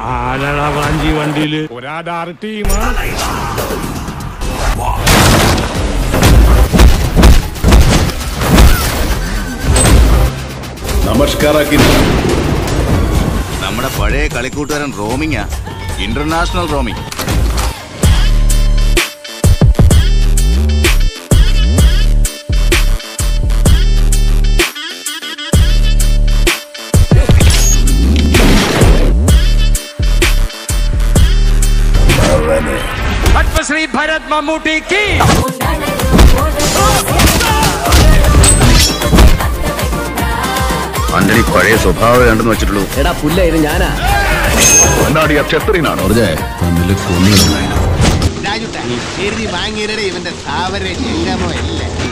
ആരാടാ ബ്രാഞ്ചി വണ്ടിയില് ഒരാടാറ് ടീമാണ് നമസ്കാരാക്കി നമ്മുടെ പഴയ കളിക്കൂട്ടുകാരൻ റോമിങ്ങാ ഇന്റർനാഷണൽ റോമിംഗ് പത്മശ്രീ ഭരത് മമ്മൂട്ടി കീ അന്റെ പഴയ സ്വഭാവം കണ്ടെന്ന് വെച്ചിട്ടുള്ളൂ എടാ പുല്ല ഇത് ഞാനാ എന്നാടി ക്ഷത്രിയനാണോ തമ്മിൽ കൊന്നു രാജുട്ട എഴുതി വാങ്ങിയരുടെ ഇവന്റെ സ്ഥാവര ജംഗമോ അല്ലേ